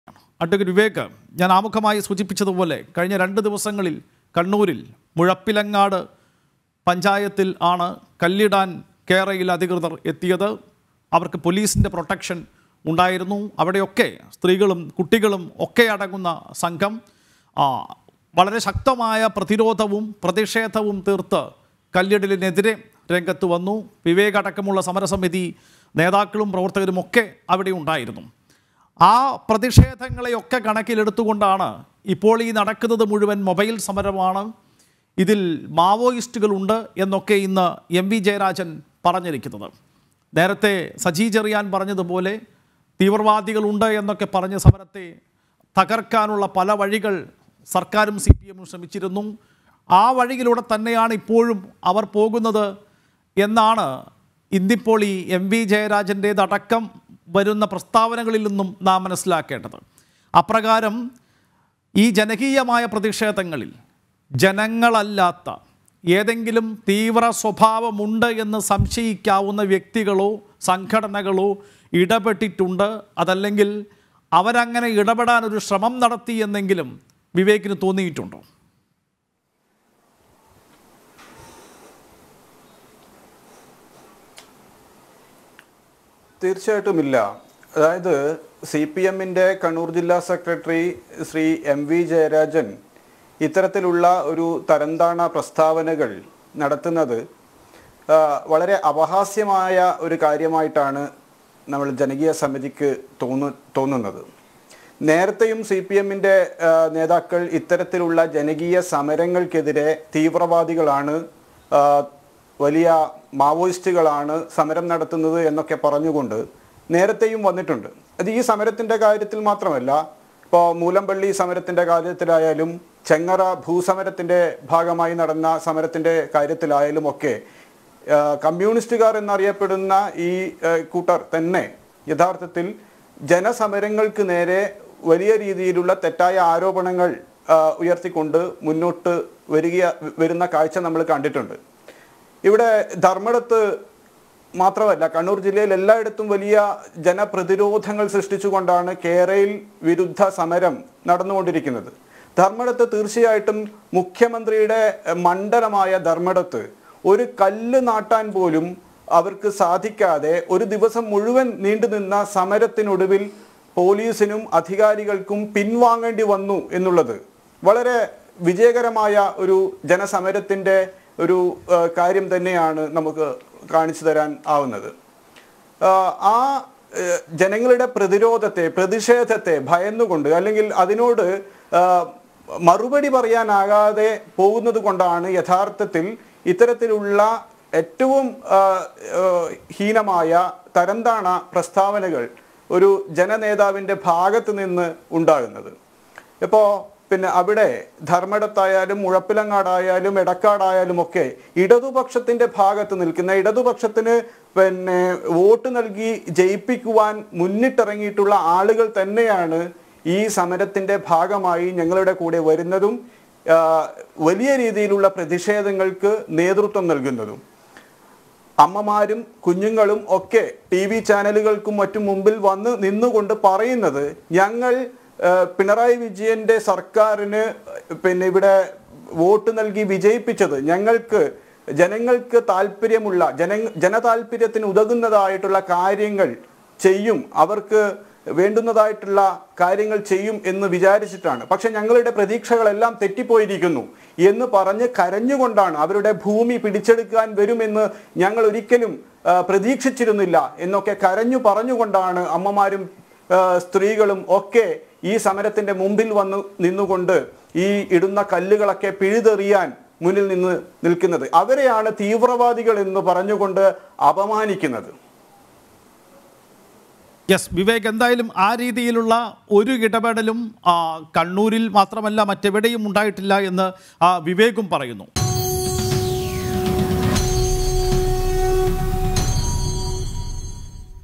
advocate Vivek ഞാൻ ആമുഖമായി സൂചിപ്പിച്ചതുപോലെ കഴിഞ്ഞ രണ്ട് ദിവസങ്ങളിൽ കണ്ണൂരിൽ മുഴപ്പിലങ്ങാട് പഞ്ചായത്തിൽ ആണ് കല്ലിടാൻ കേരയിൽ അധികൃതർ എത്തിയത് അവർക്ക് പോലീസിൻ്റെ പ്രൊട്ടക്ഷൻ ഉണ്ടായിരുന്നു അവിടെയൊക്കെ സ്ത്രീകളും കുട്ടികളും ഒക്കെ അടങ്ങുന്ന സംഘം ആ, വളരെ ശക്തമായ പ്രതിരോധവും പ്രതിഷേധവും തീർത്ത് കല്ലിടലിനെതിരെ രംഗത്ത് വന്നു വിവേക് അടക്കമുള്ള സമരസമിതി നേതാക്കളും പ്രവർത്തകരും ഒക്കെ അവിടെ ഉണ്ടായിരുന്നു ആ പ്രതിഷേധങ്ങളെയൊക്കെ കണക്കിലെടുത്തുകൊണ്ടാണ് ഇപ്പോൾ ഈ നടക്കുന്നത് മുഴുവൻ മൊബൈൽ സമരമാണ് ഇതിൽ മാവോയിസ്റ്റുകളുണ്ട് എന്നൊക്കെ ഇന്ന് എം വി ജയരാജൻ പറഞ്ഞിരിക്കുന്നത് നേരത്തെ സജി ചെറിയാൻ പറഞ്ഞതുപോലെ തീവ്രവാദികളുണ്ട് എന്നൊക്കെ പറഞ്ഞ സമരത്തെ തകർക്കാനുള്ള പല വഴികൾ സർക്കാരും സി പി എമ്മും ശ്രമിച്ചിരുന്നു ആ വഴിയിലൂടെ തന്നെയാണ് ഇപ്പോഴും അവർ പോകുന്നത് എന്നാണ് ഇന്നിപ്പോൾ ഈ എം വി ജയരാജൻ്റേതടക്കം വരുന്ന പ്രസ്താവനകളിൽ നിന്നും നാം മനസ്സിലാക്കേണ്ടത് അപ്രകാരം ഈ ജനകീയമായ പ്രതിഷേധങ്ങളിൽ ജനങ്ങളല്ലാത്ത ഏതെങ്കിലും തീവ്ര സ്വഭാവമുണ്ട് എന്ന് സംശയിക്കാവുന്ന വ്യക്തികളോ സംഘടനകളോ ഇടപെട്ടിട്ടുണ്ട് അതല്ലെങ്കിൽ അവരങ്ങനെ ഇടപെടാൻ ഒരു ശ്രമം നടത്തി എന്നെങ്കിലും വിവേകിന് തോന്നിയിട്ടുണ്ടോ തീർച്ചയായിട്ടും ഇല്ല അതായത് സി പി എമ്മിൻ്റെ കണ്ണൂർ ജില്ലാ secretary Shri M V Jayarajan ഇത്തരത്തിലുള്ള ഒരു തരംതാണ പ്രസ്താവനകൾ നടത്തുന്നത് ആ, വളരെ അപഹാസ്യമായ ഒരു കാര്യമായിട്ടാണ് നമ്മൾ ജനകീയ സമിതിക്ക് തോന്നു തോന്നുന്നത് നേരത്തെയും സി പി എമ്മിൻ്റെ നേതാക്കൾ ഇത്തരത്തിലുള്ള ജനകീയ സമരങ്ങൾക്കെതിരെ തീവ്രവാദികളാണ് ആ, വലിയ മാവോയിസ്റ്റുകളാണ് സമരം നടത്തുന്നത് എന്നൊക്കെ പറഞ്ഞുകൊണ്ട് നേരത്തെയും വന്നിട്ടുണ്ട് അത് ഈ സമരത്തിൻ്റെ കാര്യത്തിൽ മാത്രമല്ല ഇപ്പോൾ മൂലമ്പള്ളി സമരത്തിൻ്റെ കാര്യത്തിലായാലും ചെങ്ങറ ഭൂസമരത്തിൻ്റെ ഭാഗമായി നടന്ന സമരത്തിൻ്റെ കാര്യത്തിലായാലും ഒക്കെ ആ, കമ്മ്യൂണിസ്റ്റുകാർ എന്നറിയപ്പെടുന്ന ഈ ആ, കൂട്ടർ തന്നെ യഥാർത്ഥത്തിൽ ജനസമരങ്ങൾക്ക് നേരെ വലിയ രീതിയിലുള്ള തെറ്റായ ആരോപണങ്ങൾ ആ, ഉയർത്തിക്കൊണ്ട് മുന്നോട്ട് വരിക വരുന്ന കാഴ്ച നമ്മൾ കണ്ടിട്ടുണ്ട് ഇവിടെ ധർമ്മടത്ത് മാത്രമല്ല കണ്ണൂർ ജില്ലയിൽ എല്ലായിടത്തും വലിയ ജനപ്രതിരോധങ്ങൾ സൃഷ്ടിച്ചുകൊണ്ടാണ് കേരയിൽ വിരുദ്ധ സമരം നടന്നുകൊണ്ടിരിക്കുന്നത് ധർമ്മടത്ത് തീർച്ചയായിട്ടും മുഖ്യമന്ത്രിയുടെ എഹ്, മണ്ഡലമായ ധർമ്മടത്ത് ഒരു കല്ല് നാട്ടാൻ പോലും അവർക്ക് സാധിക്കാതെ ഒരു ദിവസം മുഴുവൻ നീണ്ടുനിന്ന സമരത്തിനൊടുവിൽ പോലീസിനും അധികാരികൾക്കും പിൻവാങ്ങേണ്ടി വന്നു എന്നുള്ളത് വളരെ വിജയകരമായ ഒരു ജനസമരത്തിൻ്റെ ഒരു ആ, കാര്യം തന്നെയാണ് നമുക്ക് കാണിച്ചു തരാൻ ആവുന്നത് ആ, ആ ഏ, ജനങ്ങളുടെ പ്രതിരോധത്തെ പ്രതിഷേധത്തെ ഭയന്നുകൊണ്ട് അല്ലെങ്കിൽ അതിനോട് ആ, മറുപടി പറയാനാകാതെ പോകുന്നത് കൊണ്ടാണ് യഥാർത്ഥത്തിൽ ഇത്തരത്തിലുള്ള ഏറ്റവും ആ, ആ, ഹീനമായ തരംതാണ പ്രസ്താവനകൾ ഒരു ജനനേതാവിൻ്റെ ഭാഗത്ത് നിന്ന് ഉണ്ടാകുന്നത് ഇപ്പോൾ പിന്നെ അവിടെ ധർമ്മടത്തായാലും മുഴപ്പിലങ്ങാടായാലും എടക്കാടായാലും ഒക്കെ ഇടതുപക്ഷത്തിന്റെ ഭാഗത്ത് നിൽക്കുന്ന ഇടതുപക്ഷത്തിന് പിന്നെ വോട്ട് നൽകി ജയിപ്പിക്കുവാൻ മുന്നിട്ടിറങ്ങിയിട്ടുള്ള ആളുകൾ തന്നെയാണ് ഈ സമരത്തിന്റെ ഭാഗമായി ഞങ്ങളുടെ കൂടെ വരുന്നതും ആ, വലിയ രീതിയിലുള്ള പ്രതിഷേധങ്ങൾക്ക് നേതൃത്വം നൽകുന്നതും അമ്മമാരും കുഞ്ഞുങ്ങളും ഒക്കെ ടി വി ചാനലുകൾക്കും മറ്റും മുമ്പിൽ വന്ന് നിന്നുകൊണ്ട് പറയുന്നത് ഞങ്ങൾ ആ, പിണറായി വിജയന്റെ സർക്കാരിന് പിന്നെ ഇവിടെ വോട്ട് നൽകി വിജയിപ്പിച്ചത് ഞങ്ങൾക്ക് ജനങ്ങൾക്ക് താല്പര്യമുള്ള ജന ജനതാല്പര്യത്തിന് ഉതകുന്നതായിട്ടുള്ള കാര്യങ്ങൾ ചെയ്യും അവർക്ക് വേണ്ടുന്നതായിട്ടുള്ള കാര്യങ്ങൾ ചെയ്യും എന്ന് വിചാരിച്ചിട്ടാണ് പക്ഷെ ഞങ്ങളുടെ പ്രതീക്ഷകളെല്ലാം തെറ്റിപ്പോയിരിക്കുന്നു എന്ന് പറഞ്ഞ് കരഞ്ഞുകൊണ്ടാണ് അവരുടെ ഭൂമി പിടിച്ചെടുക്കാൻ വരുമെന്ന് ഞങ്ങൾ ഒരിക്കലും ആ, പ്രതീക്ഷിച്ചിരുന്നില്ല എന്നൊക്കെ കരഞ്ഞു പറഞ്ഞുകൊണ്ടാണ് അമ്മമാരും ആ, സ്ത്രീകളും ഒക്കെ ഈ സമരത്തിന്റെ മുമ്പിൽ വന്ന് നിന്നുകൊണ്ട് ഈ ഇടുന്ന കല്ലുകളൊക്കെ പിഴുതെറിയാൻ മുന്നിൽ നിന്ന് നിൽക്കുന്നത് അവരെയാണ് തീവ്രവാദികൾ എന്ന് പറഞ്ഞുകൊണ്ട് അപമാനിക്കുന്നത് യെസ് വിവേക് എന്തായാലും ആ രീതിയിലുള്ള ഒരു ഇടപെടലും ആ, കണ്ണൂരിൽ മാത്രമല്ല മറ്റെവിടെയും ഉണ്ടായിട്ടില്ല എന്ന് ആ, വിവേകും പറയുന്നു